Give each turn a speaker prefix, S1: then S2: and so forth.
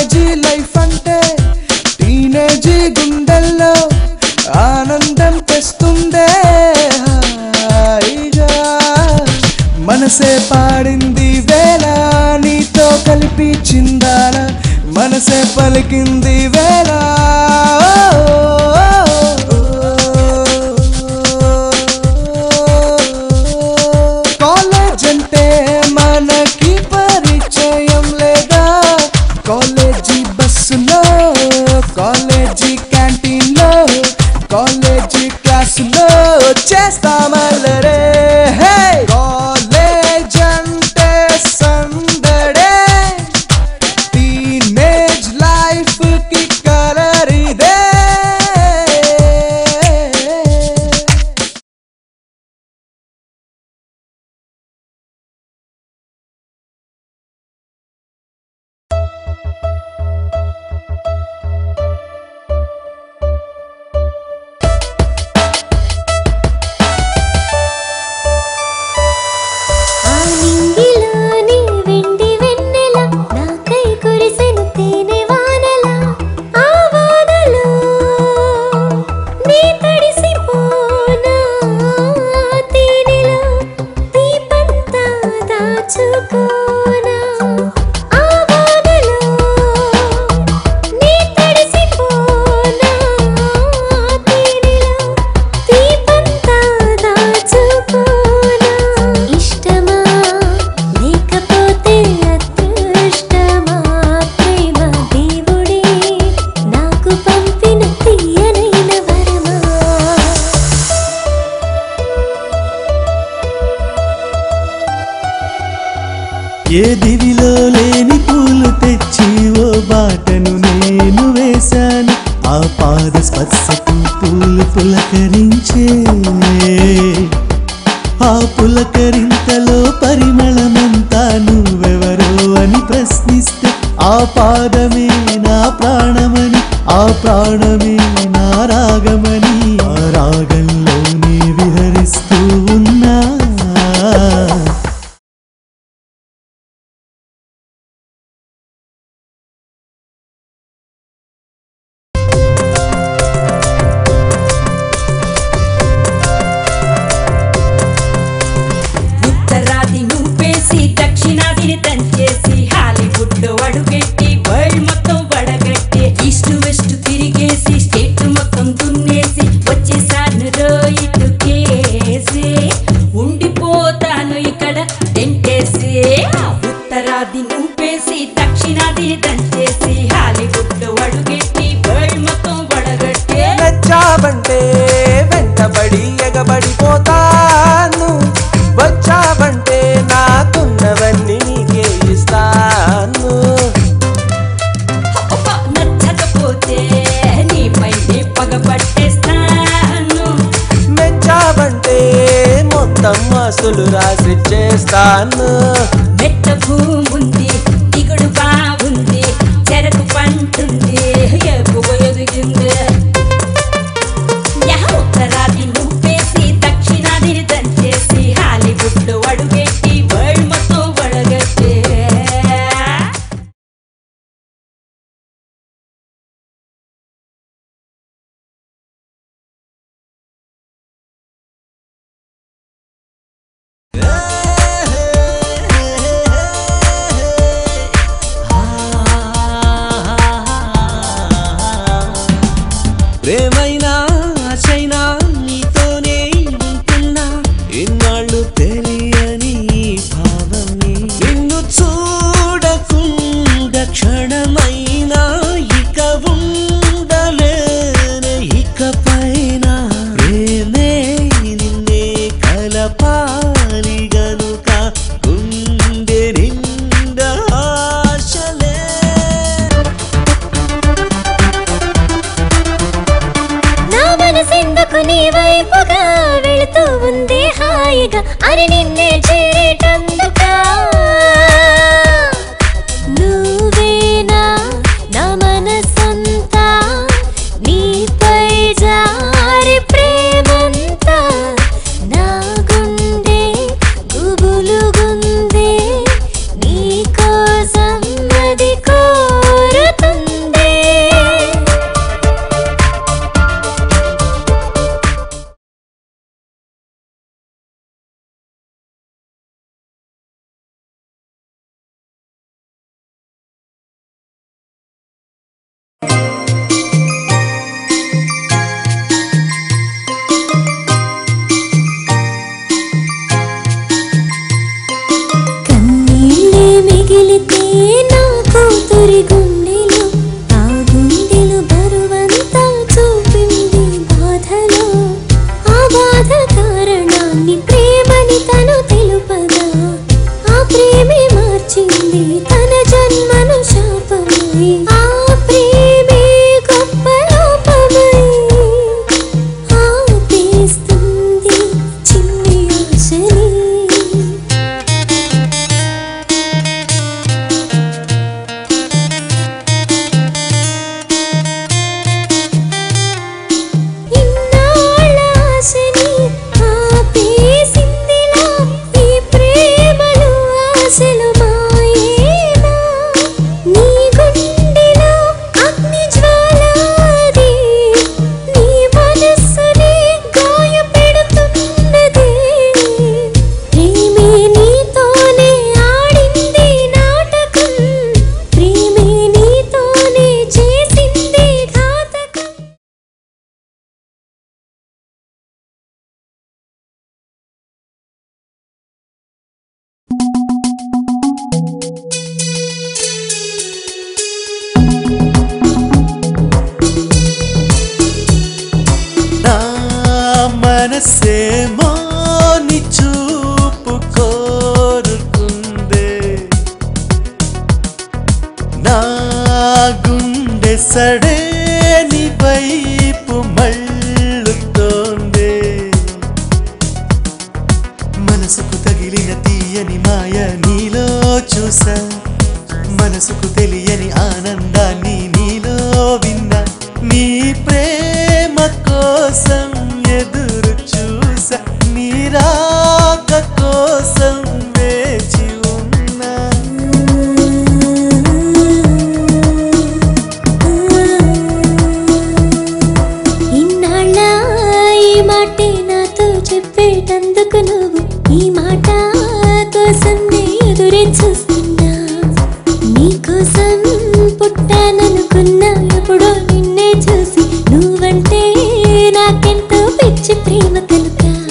S1: టీనేజీ life అంటే టీనేజీ గుండెల్లో ఆనందం తెస్తుందే హాయిగా మనసే పాడింది వేళ నీతో కలిపి చిందాల మనసే పలికింది వేళ కాలేజ్ అంటే మనకి పరిచయం లేదా కాలేజీ బస్సులో కాలేజీ క్యాంటీన్లో కాలేజీ క్లాసులో చేస్తామల్లరే హే కాలేజ్ అంటే సందడే టీనేజ్ లైఫ్ కి కలర్ ఇదే
S2: ఆ నింగిలోని వెండి వెన్నెల నాకై కురిసెను తేనె వానల ఆ వానలో నీ తడిసిపోనా తేనెలో దీపంతా దాచుకోనా ఆ వానలో నీ తడిసిపోనా తేనెలో దీపంతా దాచుకోనా ఇష్టమా లేకపోతే అదృష్టమా ప్రేమ దేవుడే నాకు పంపిన తీయనైన వరమా
S1: ఏ దివిలో లేని పూలు తెచ్చి ఓ బాటను నేను వేశాను ఆ పాద స్పర్శకు పూలు పులకరించే ఆ పులకరింతలో పరిమళమంతా నువ్వెవరో అని ప్రశ్నిస్తే ఆ పాదమే నా ప్రాణమని ఆ ప్రాణమే నా రాగమని ఆ రాగంలోనే విహరిస్తూ ఉన్నా
S3: ఉత్తరాది నువ్వేసి దక్షిణాదిని తంచేసి హాలీవుడ్ లో అడుగెట్టి వరల్డ్ మొత్తం వడగట్టి ఈస్ట్ వెస్ట్ తిరిగేసి స్టేట్ మొత్తం దున్నేసి వచ్చేసాను రోయిటు కేసి ఉండిపోతాను ఇక్కడ టెంటేసి ఉత్తరాది నువ్వేసి దక్షిణాదిని తంచేసి హాలీవుడ్ లో అడుగెట్టి వరల్డ్ మొత్తం వడగట్టి
S1: నచ్చావంటే వెంటబడి ఎగబడిపోతాను వచ్చావంటే నాకున్నవన్నీ నీకే ఇస్తాను
S3: నచ్చకపోతే నీపైనే పగబట్టేస్తాను
S1: మెచ్చావంటే మొత్తం అసలు రాసి చేస్తాను
S3: మెట్ట భూముంది దిగుడు బాగుంది చెరకు పంటుంది ఎక్కువ ఎదిగింది యహ ఉత్తరాది నువ్వేసి దక్షిణాదిని దంచేసి హాలీవుడ్ అడుగెట్టి వరల్డ్ మొత్తం వడగట్టే
S1: ప్రేమైనా ఆశైనా నీతోనే ఉంటున్నా ఇన్నాళ్ళు తెలియని ఈ భావమే నిన్ను చూడకుండా క్షణమైనా ఇక ఉండలేనే ఇకపైన ప్రేమే నిన్నే కలపాలి గనుక గుండె నిండా ఆశలే
S2: నా మనసెందుకు నీ వైపుగా వెళుతూ ఉంది హాయిగా అని నిన్నే చేరేటందుకా నువ్వేనా నా మనసంతా నీపై జారి ప్రేమంతా నా గుండె గుబులుగుందే నీ కోసం అది కోరుతా నా కూతురి గుండెలో ఆ గుండెలు బరువంతా చూపింది బాధలో ఆ బాధ కారణాన్ని ప్రేమని తను తెలుపగా ఆ ప్రేమే మార్చింది తన జన్మను శాపమై ఆ ప్రేమే గొప్ప లోపమై ఆపేస్తుంది చిన్ని ఆశని ఇన్నాళ్ళ ఆశని ఆపేసిందిలా ఈ ప్రేమలు ఆశలు మాయేనా నీ గుండెలో అగ్ని జ్వాలాది నీ మనస్సుని గాయపెడుతున్నది ప్రేమే నీతోనే ఆడింది నాటకం ప్రేమే నీతోనే చేసింది ఘాతకం
S4: నా మనసేమో నీ చూపు కోరుకుందే నా గుండె సడే నీ వైపు మళ్ళుతోందే మనసుకు తగిలిన తీయని మాయ నీలో చూసా మనసుకు తెలియని ఆనందాన్ని నీలో విన్నా నీ ప్రేమ కోసం ఎదురు చూసా నీ రాక కోసం వేచి ఉన్నా
S2: ఇన్నాళ్ళ ఈ మాటే నాతో చెప్పేటందుకు నువ్వు ఈ మాట కోసం నే ఎదురే చూస్తున్నా నీకోసం పుట్టాననుకున్నా ఎప్పుడో నిన్నే చూసి నువ్వంటే నాకెంతో పిచ్చి ప్రేమ కనుక